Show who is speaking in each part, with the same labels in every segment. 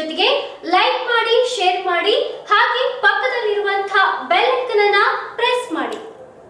Speaker 1: ಜೊತೆಗೆ ಲೈಕ್ ಮಾಡಿ ಶೇರ್ ಮಾಡಿ ಹಾಗೆ ಪಕ್ಕದಲ್ಲಿರುವಂತಹ ಬೆಲ್ ಐಕನ್ ಅನ್ನ ಪ್ರೆಸ್ ಮಾಡಿ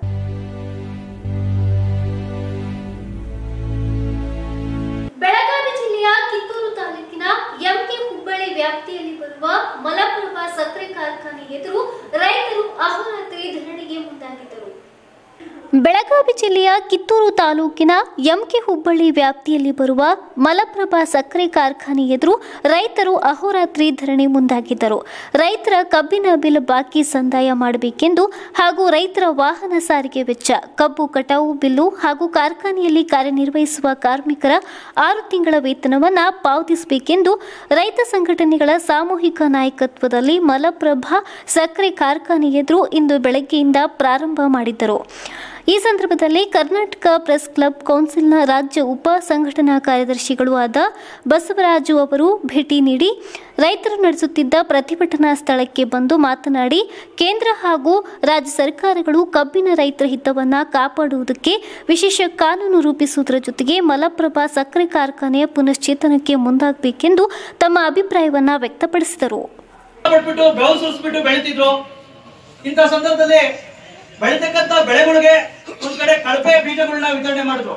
Speaker 1: ಬೆಳಗಾವಿ ಜಿಲ್ಲೆಯ ಕಿತ್ತೂರು ತಾಲೂಕಿನ ಎಂಕೆ ಹುಬ್ಬಳ್ಳಿ ವ್ಯಾಪ್ತಿಯಲ್ಲಿ ಬರುವ ಮಲಪ್ರಭಾ ಸಕ್ಕರೆ ಕಾರ್ಖಾನೆ ಎದುರು ರೈತರು ಅಹೋರಾತ್ರಿ ಧರಣಿಗೆ ಮುಂದಾಗಿದ್ದರು ಬೆಳಗಾವಿ ಜಿಲ್ಲೆಯ ಕಿತ್ತೂರು ತಾಲೂಕಿನ ಎಂಕೆ ಹುಬ್ಬಳ್ಳಿ ವ್ಯಾಪ್ತಿಯಲ್ಲಿ ಬರುವ ಮಲಪ್ರಭಾ ಸಕ್ಕರೆ ಕಾರ್ಖಾನೆ ಎದುರು ರೈತರು ಅಹೋರಾತ್ರಿ ಧರಣಿ ಮುಂದಾಗಿದ್ದರು ರೈತರ ಕಬ್ಬಿನ ಬಿಲ್ ಬಾಕಿ ಸಂದಾಯ ಮಾಡಬೇಕೆಂದು ಹಾಗೂ ರೈತರ ವಾಹನ ಸಾರಿಗೆ ವೆಚ್ಚ ಕಬ್ಬು ಕಟಾವು ಬಿಲ್ಲು ಹಾಗೂ ಕಾರ್ಖಾನೆಯಲ್ಲಿ ಕಾರ್ಯನಿರ್ವಹಿಸುವ ಕಾರ್ಮಿಕರ ಆರು ತಿಂಗಳ ವೇತನವನ್ನು ಪಾವತಿಸಬೇಕೆಂದು ರೈತ ಸಂಘಟನೆಗಳ ಸಾಮೂಹಿಕ ನಾಯಕತ್ವದಲ್ಲಿ ಮಲಪ್ರಭಾ ಸಕ್ಕರೆ ಕಾರ್ಖಾನೆ ಎದುರು ಇಂದು ಬೆಳಗ್ಗೆಯಿಂದ ಪ್ರಾರಂಭ ಮಾಡಿದ್ದರು ಈ ಸಂದರ್ಭದಲ್ಲಿ ಕರ್ನಾಟಕ ಪ್ರೆಸ್ ಕ್ಲಬ್ ಕೌನ್ಸಿಲ್ನ ರಾಜ್ಯ ಉಪ ಸಂಘಟನಾ ಕಾರ್ಯದರ್ಶಿಗಳು ಆದ ಬಸವರಾಜು ಅವರು ಭೇಟಿ ನೀಡಿ ರೈತರು ನಡೆಸುತ್ತಿದ್ದ ಪ್ರತಿಭಟನಾ ಸ್ಥಳಕ್ಕೆ ಬಂದು ಮಾತನಾಡಿ ಕೇಂದ್ರ ಹಾಗೂ ರಾಜ್ಯ ಸರ್ಕಾರಗಳು ಕಬ್ಬಿನ ರೈತರ ಹಿತವನ್ನು ಕಾಪಾಡುವುದಕ್ಕೆ ವಿಶೇಷ ಕಾನೂನು ರೂಪಿಸುವುದರ ಜೊತೆಗೆ ಮಲಪ್ರಭಾ ಸಕ್ಕರೆ ಕಾರ್ಖಾನೆಯ ಪುನಶ್ಚೇತನಕ್ಕೆ ಮುಂದಾಗಬೇಕೆಂದು ತಮ್ಮ ಅಭಿಪ್ರಾಯವನ್ನು ವ್ಯಕ್ತಪಡಿಸಿದರು
Speaker 2: ಪಟ್ಬಿಟ್ಟು ಬೆವರು ಸುರಿಸ್ಬಿಟ್ಟು ಬೆಳಿತಿದ್ರು ಇಂಥ ಸಂದರ್ಭದಲ್ಲಿ ಬೆಳಿತಕ್ಕಂತ ಬೆಳೆಗಳಿಗೆ ಒಂದ್ ಕಡೆ ಕಳಪೆ ಬೀಜಗಳನ್ನ ವಿತರಣೆ ಮಾಡಿದ್ರು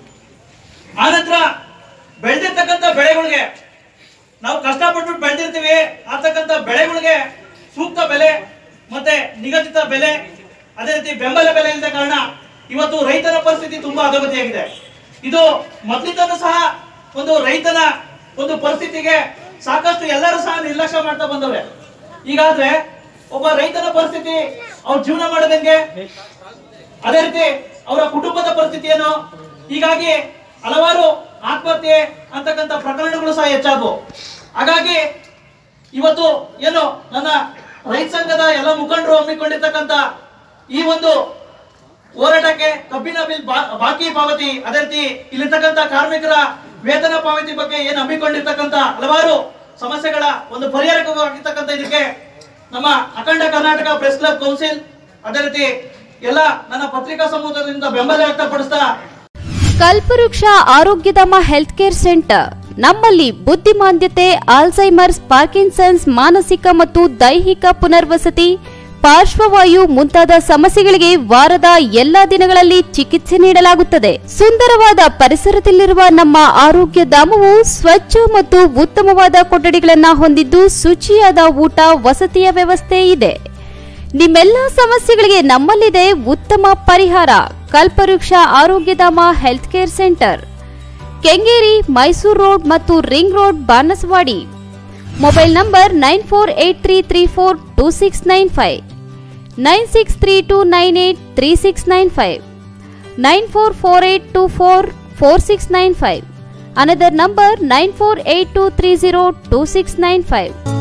Speaker 2: ಆನಂತರ ಬೆಳೆದಿರ್ತಕ್ಕಂಥ ಬೆಳೆಗಳಿಗೆ ನಾವು ಕಷ್ಟಪಟ್ಟು ಬೆಳೆದಿರ್ತೀವಿ ಆಗ್ತಕ್ಕಂಥ ಬೆಳೆಗಳಿಗೆ ಸೂಕ್ತ ಬೆಲೆ ಮತ್ತೆ ನಿಗದಿತ ಬೆಲೆ ಅದೇ ರೀತಿ ಬೆಂಬಲ ಬೆಲೆ ಇಲ್ಲದ ಕಾರಣ ಇವತ್ತು ರೈತರ ಪರಿಸ್ಥಿತಿ ತುಂಬಾ ಅಧೋಗತಿಯಾಗಿದೆ ಇದು ಮೊದಲಿಂದನೂ ಸಹ ಒಂದು ರೈತನ ಒಂದು ಪರಿಸ್ಥಿತಿಗೆ ಸಾಕಷ್ಟು ಎಲ್ಲರೂ ಸಹ ನಿರ್ಲಕ್ಷ್ಯ ಮಾಡ್ತಾ ಬಂದವ್ರೆ ಈಗಾದ್ರೆ ಒಬ್ಬ ರೈತನ ಪರಿಸ್ಥಿತಿ ಅವ್ರ ಜೀವನ ಮಾಡೋದಂಗೆ ಅದೇ ರೀತಿ ಅವರ ಕುಟುಂಬದ ಪರಿಸ್ಥಿತಿ ಏನು ಹೀಗಾಗಿ ಹಲವಾರು ಆತ್ಮಹತ್ಯೆ ಅಂತಕ್ಕಂಥ ಪ್ರಕರಣಗಳು ಸಹ ಹೆಚ್ಚಾದವು ಹಾಗಾಗಿ ಇವತ್ತು ಏನು ನನ್ನ ರೈತ ಸಂಘದ ಎಲ್ಲ ಮುಖಂಡರು ಹಮ್ಮಿಕೊಂಡಿರ್ತಕ್ಕಂಥ ಈ ಒಂದು ಹೋರಾಟಕ್ಕೆ ಕಬ್ಬಿನ ಬಿಲ್ ಬಾ- ಬಾಕಿ ಪಾವತಿ ಅದೇ ರೀತಿ ಇಲ್ಲಿರ್ತಕ್ಕಂಥ ಕಾರ್ಮಿಕರ ವೇತನ ಪಾವತಿ ಬಗ್ಗೆ ಏನು ಹಮ್ಮಿಕೊಂಡಿರ್ತಕ್ಕಂಥ ಹಲವಾರು ಸಮಸ್ಯೆಗಳ ಒಂದು ಪರಿಹಾರವಾಗಿರ್ತಕ್ಕಂಥ ಇದಕ್ಕೆ ನಮ್ಮ ಅಖಂಡ ಕರ್ನಾಟಕ ಪ್ರೆಸ್ ಕ್ಲಬ್ ಕೌನ್ಸಿಲ್ ಅದೇ ರೀತಿ ಎಲ್ಲ ನನ್ನ ಪತ್ರಿಕಾ ಸಮೂಹದಿಂದ ಬೆಂಬಲ ವ್ಯಕ್ತಪಡಿಸ್ತಾ
Speaker 3: ಕಲ್ಪವೃಕ್ಷ ಆರೋಗ್ಯಧಾಮ ಹೆಲ್ತ್ ಕೇರ್ ಸೆಂಟರ್ ನಮ್ಮಲ್ಲಿ ಬುದ್ಧಿಮಾಂದ್ಯತೆ ಆಲ್ಝೈಮರ್ಸ್ ಪಾರ್ಕಿನ್ಸನ್ಸ್ ಮಾನಸಿಕ ಮತ್ತು ದೈಹಿಕ ಪುನರ್ವಸತಿ ಪಾರ್ಶ್ವವಾಯು ಮುಂತಾದ ಸಮಸ್ಯೆಗಳಿಗೆ ವಾರದ ಎಲ್ಲಾ ದಿನಗಳಲ್ಲಿ ಚಿಕಿತ್ಸೆ ನೀಡಲಾಗುತ್ತದೆ ಸುಂದರವಾದ ಪರಿಸರದಲ್ಲಿರುವ ನಮ್ಮ ಆರೋಗ್ಯ ಧಾಮವು ಸ್ವಚ್ಛ ಮತ್ತು ಉತ್ತಮವಾದ ಕೊಠಡಿಗಳನ್ನು ಹೊಂದಿದ್ದು ಶುಚಿಯಾದ ಊಟ ವಸತಿಯ ವ್ಯವಸ್ಥೆ ಇದೆ ನಿಮ್ಮೆಲ್ಲ ಸಮಸ್ಯೆಗಳಿಗೆ ನಮ್ಮಲ್ಲಿದೆ ಉತ್ತಮ ಪರಿಹಾರ Kalpavriksha Arogyadhama health care centre Kengeri Mysuru road ಮತ್ತು ring road Banaswadi mobile number nine four eight three three four two six nine five nine six three two nine eight three six nine five nine four four eight two four four six nine five another number nine four eight two three zero two six nine five